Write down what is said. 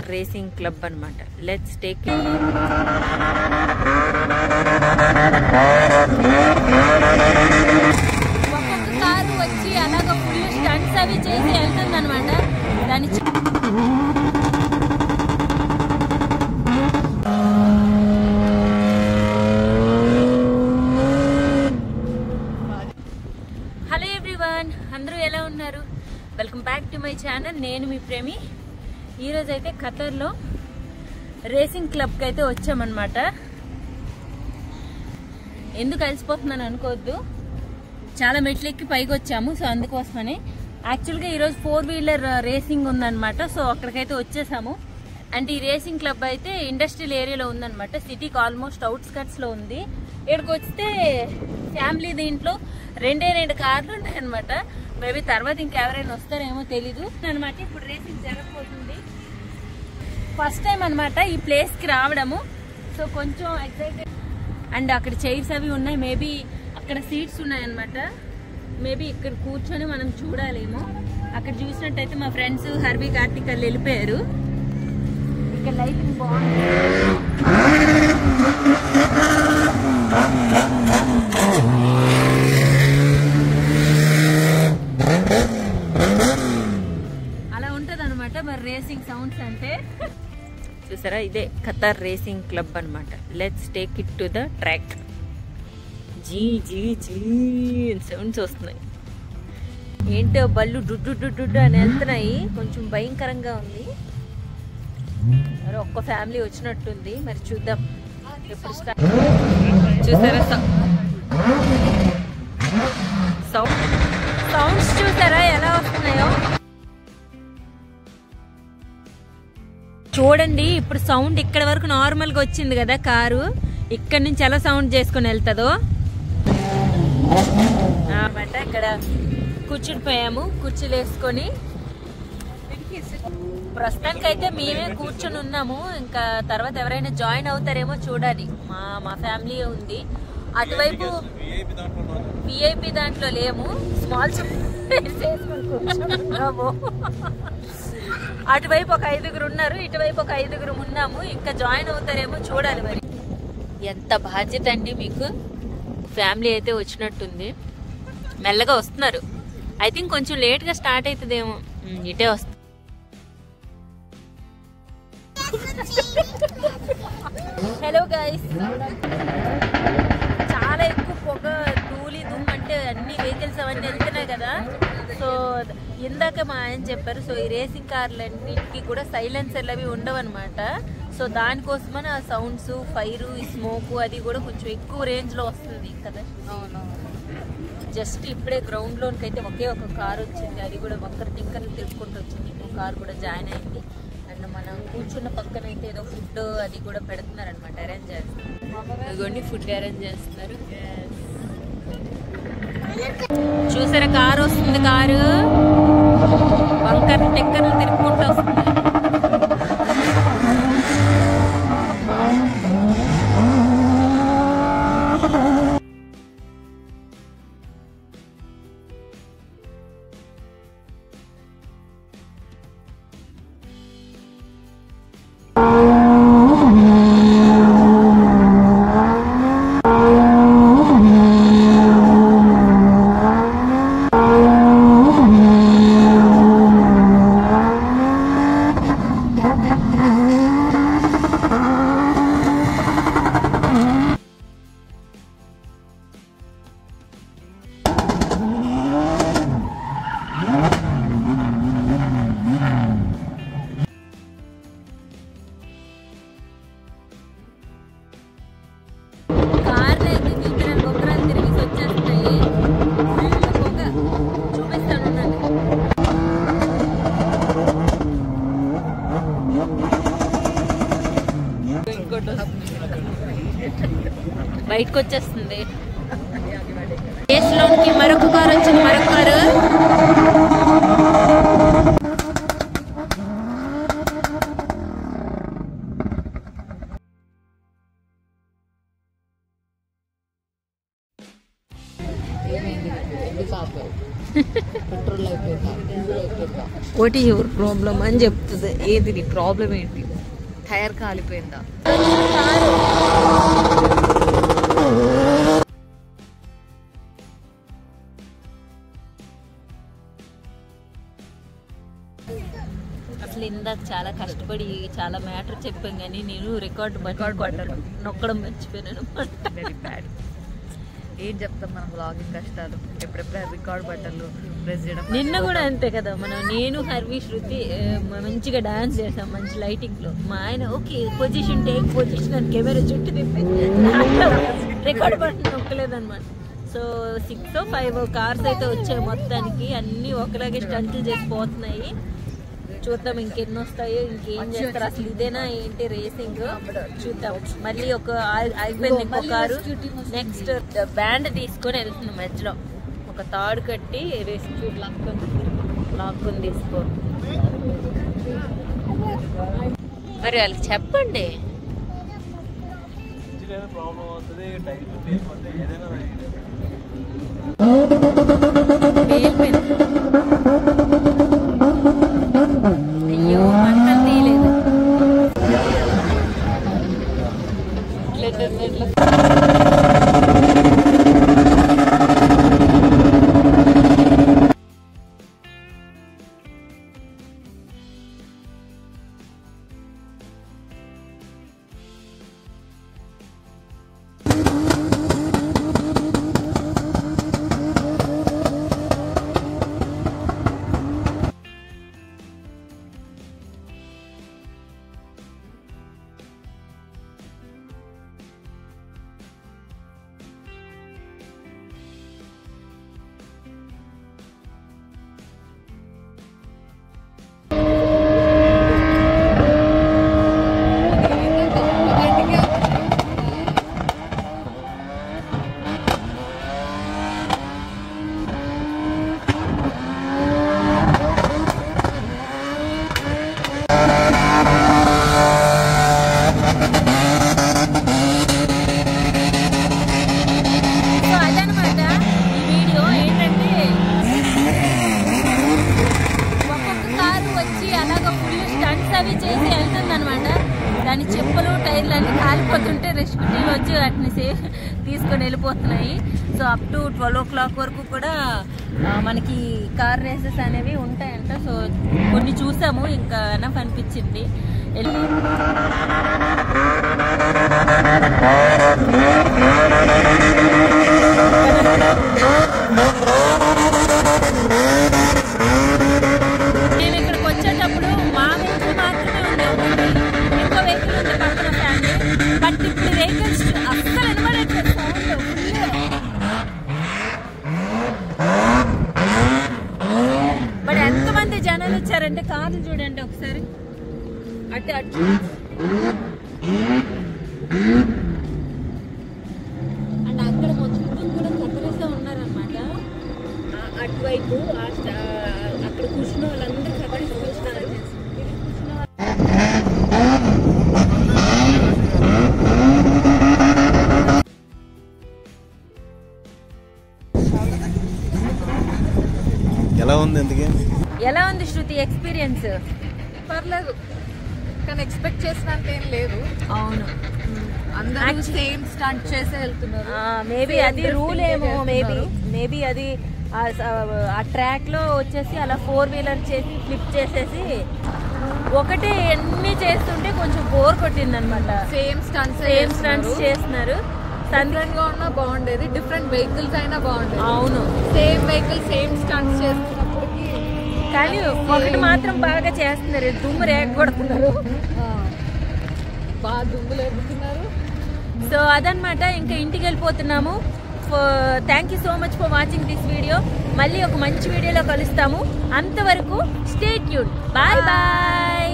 Qatar racing club అన్నమాట let's take ఒక్కొక్క car వచ్చి అలాగ ఫుల్ స్టంట్స్ అవి చేసి వెళ్తుంది అనమాట దాని చు- హలో ఎవ్రీవన్ అందరూ ఎలా ఉన్నారు welcome back to my channel నేను మీ ప్రేమి ఈరోజు అయితే ఖతర్లో రేసింగ్ క్లబ్కి అయితే వచ్చామన్నమాట ఎందుకు అలసిపోతున్నాను అనుకోవద్దు చాలా మెట్లు ఎక్కి పైకి వచ్చాము సో అందుకోసమని యాక్చువల్గా ఈరోజు ఫోర్ వీలర్ రేసింగ్ ఉందన్నమాట సో అక్కడికైతే వచ్చేసాము అండ్ ఈ రేసింగ్ క్లబ్ అయితే ఇండస్ట్రియల్ ఏరియాలో ఉందన్నమాట సిటీకి ఆల్మోస్ట్ అవుట్స్కట్స్లో ఉంది ఇక్కడికి వస్తే ఫ్యామిలీ దీంట్లో రెండే రెండు కార్లు ఉన్నాయన్నమాట మేబీ తర్వాత ఇంకెవరైనా వస్తారేమో తెలీదు అనమాట ఇప్పుడు రేసింగ్ జరగబోతుంది ఫస్ట్ టైం అనమాట ఈ ప్లేస్కి రావడము సో కొంచెం ఎక్సైటెడ్ అండ్ అక్కడ చైర్స్ అవి ఉన్నాయి మేబీ అక్కడ సీట్స్ ఉన్నాయన్నమాట మేబీ ఇక్కడ కూర్చొని మనం చూడాలేమో అక్కడ చూసినట్టయితే మా ఫ్రెండ్స్ హర్వి కార్తిక్ వాళ్ళు వెళ్ళిపోయారు ఇక్కడ లైటింగ్ బాగుంది అలా ఉంటది అనమాట మరి రేసింగ్ సౌండ్స్ అంటే చూసారా ఇదే ఖతార్ రేసింగ్ క్లబ్ అన్నమాట let's take it to the track జీ జీ జీ సౌండ్స్ వస్తున్నాయి ఏంటో బళ్ళు డుడ్డు డుడ్డు అని వెళ్తున్నాయి కొంచెం భయంకరంగా ఉంది మరి ఒక్క ఫ్యామిలీ వచ్చినట్టుంది మరి చూద్దాం ఎప్పుడు స్టార్ట్ చూసారా సౌండ్ సౌండ్స్ చూసారా ఎలా వస్తున్నాయో చూడండి ఇప్పుడు సౌండ్ ఇక్కడ వరకు నార్మల్ గా వచ్చింది కదా కారు ఇక్కడ నుంచి ఎలా సౌండ్ చేసుకుని వెళ్తుందో అనమాట ఇక్కడ కూర్చునిపోయాము కుర్చీలు వేసుకొని ప్రస్తుతానికి అయితే మేమే కూర్చొని ఉన్నాము ఇంకా తర్వాత ఎవరైనా జాయిన్ అవుతారేమో చూడాలి మా మా ఫ్యామిలీ ఉంది అటువైపు విఐపి దాంట్లో లేము స్మాల్ కూర్చున్నాము అటువైపు ఒక ఐదుగురు ఉన్నారు ఇటువైపు ఒక ఐదుగురు ఉన్నాము ఇంకా జాయిన్ అవుతారేమో చూడాలి మరి ఎంత బాధ్యత అండి మీకు ఫ్యామిలీ అయితే వచ్చినట్టుంది మెల్లగా వస్తున్నారు ఐ థింక్ కొంచెం లేట్గా స్టార్ట్ అవుతుందేమో ఉమ్, ఇటే వస్తుంది హలో గైస్ చాలా ఎక్కువ పొగ ధూళి దుమ్ అంటే అన్ని వెహికల్స్ అవన్నీ వెళ్తున్నాయి కదా సో ఇందాక మా ఆయన చెప్పారు సో ఈ రేసింగ్ కార్లన్నిటికి కూడా సైలెన్సర్లు అవి ఉండవన్నమాట సో దానికోసమని ఆ సౌండ్స్ ఫైర్ ఈ స్మోక్ అది కూడా కొంచెం ఎక్కువ రేంజ్ లో వస్తుంది కదా జస్ట్ ఇప్పుడే గ్రౌండ్ లోనికి అయితే ఒకే ఒక కార్ వచ్చింది అది కూడా వంకర టింకర్లు తెలుసుకుంటూ వచ్చింది ఇంకో కార్ కూడా జాయిన్ అయింది అండ్ మనం కూర్చున్న పక్కన అయితే ఏదో ఫుడ్ అది కూడా పెడుతున్నారు అనమాట అరేంజ్ చేస్తున్నారు అదిగోండి ఫుడ్ అరేంజ్ చేస్తున్నారు చూసారా కారు వస్తుంది కారు వంకర టెక్కర్లు తిరుక్కుంటూ వస్తుంది కార్లు అయితే చూపిరాలు బొక్కరాలు తిరిగి వచ్చేస్తున్నాయి ఫుల్ పొగ చూపిస్తాను ఉండండి. ఇంకోటి వస్తుంది. బయటకు వచ్చేస్తుంది లోనికి మరొక కారు వచ్చింది మరొక కారు పెట్రోల్ అయిపోయిందా డీజిల్ అయిపోయిందా వాట్ ఈస్ యువర్ ప్రాబ్లం అని చెప్తుంది ఏది నీ ప్రాబ్లం ఏంటి టైర్ కాలిపోయిందా అసలు ఇందాక చాలా కష్టపడి చాలా మ్యాటర్ చెప్పాం కానీ నేను రికార్డ్ బటన్ కొట్టడం నొక్కడం మర్చిపోయాను వెరీ బ్యాడ్ ఏం చెప్తాం మనం బ్లాగింగ్ కష్టాలు ఎప్పుడెప్పుడు రికార్డ్ బట్టలు ప్రెస్ చేయడం నిన్న కూడా అంతే కదా మనం నేను హర్వి శృతి ఆ, మంచిగా డాన్స్ చేసాం మంచి లైటింగ్ లో మా ఆయన ఓకే పొజిషన్ టేక్ పొజిషన్ అని కెమెరా చుట్టూ తిప్పి రికార్డ్ బటన్ నొక్కలేదన్నమాట సో సిక్స్ ఫైవ్ కార్స్ అయితే వచ్చాయి మొత్తానికి అన్ని ఒకలాగే స్టంట్లు చేసి పోతున్నాయి చూద్దాం ఇంకెన్ని వస్తాయో ఇంకేం చేస్తారు అసలు ఇదేనా ఏంటి రేసింగ్ చూద్దాం మళ్ళీ ఒక ఆగి- అయిపోయింది ఇంకో కారు నెక్స్ట్ బ్యాండ్ తీసుకొని వెళ్తుంది మధ్యలో ఒక తాడు కట్టి రెస్క్యూ లాక్కొని లాక్కొని తీసుకో మరి వాళ్ళకి చెప్పండి పేలిపోయింది. అయ్యో మంటలు తీయలేదు ఇట్లా ఇట్లా ఇట్లా సో అదనమాట ఈ వీడియో ఏంటంటే ఒక్కొక్క కారు వచ్చి అలాగ ఫుల్ స్టంట్స్ అవి చేసి వెళ్తుంది అనమాట దాని చెప్పులు టైర్లు అన్ని కాలిపోతుంటే రెస్క్యూ టీమ్ వచ్చి వాటిని సేఫ్ తీసుకొని వెళ్ళిపోతున్నాయి so up to twelve o'clock వరకు కూడా ఆ, మనకి కార్ రేసెస్ అనేవి ఉంటాయంట సో కొన్ని చూసాము ఇంకా ఎనఫ్ అనిపించింది వెళ్ళి మేము ఇక్కడికి వచ్చేటప్పుడు మా వెహికల్ మాత్రమే ఉంది ఒకటి ఇంకో వెహికల్ ఉంది పక్కన ఫ్యామిలీ బట్ ఇప్పుడు వెహికల్స్ అస్సలు వినబడట్లేదు బట్ ఎంతమంది జనాలు వచ్చారంటే కార్లు చూడండి ఒకసారి అటు అటు అండ్ అక్కడ మొత్తం కూడా కథలసే ఉన్నారనమాట అటువైపు ఆ స్ట- అక్కడ కూర్చున్న వాళ్ళందరూ కథలిసి కూర్చున్నారు ఎలా ఉంది ఎందుకే ఎలా ఉంది శృతి ఎక్స్పీరియన్స్ పర్లేదు కానీ ఎక్స్పెక్ట్ చేసినంత ఏం లేదు అవును అందరూ సేమ్ స్టంట్ చేసే వెళ్తున్నారు మేబీ Same అది drifting రూల్ ఏమో చేస్తున్నారు. మేబీ మేబీ అది ఆ స- ఆ ట్రాక్ లో వచ్చేసి అలా ఫోర్ వీలర్ చేసి ఫ్లిప్ చేసేసి ఒకటే ఎన్ని చేస్తుంటే కొంచెం బోర్ కొట్టింది అనమాట సేమ్ స్టంట్స్ సేమ్ స్టంట్స్ చేస్తున్నారు సందీ- డిఫరెంట్ గా ఉన్నా బాగుండేది డిఫరెంట్ వెహికల్స్ అయినా బాగుండేది అవును సేమ్ వెహికల్ సేమ్ స్టంట్స్ చేస్తున్నప్పటికీ కానీ ఒకటి మాత్రం బాగా చేస్తున్నారు దుమ్ము రేగొడుతున్నారు ఆ, బాగా దుమ్ములు ఎదుగుతున్నారు సో అదనమాట ఇంకా ఇంటికి వెళ్ళిపోతున్నాము thank you so much for watching this video మళ్ళీ ఒక మంచి వీడియోలో కలుస్తాము అంతవరకు స్టే ట్యూన్ బాయ్ బాయ్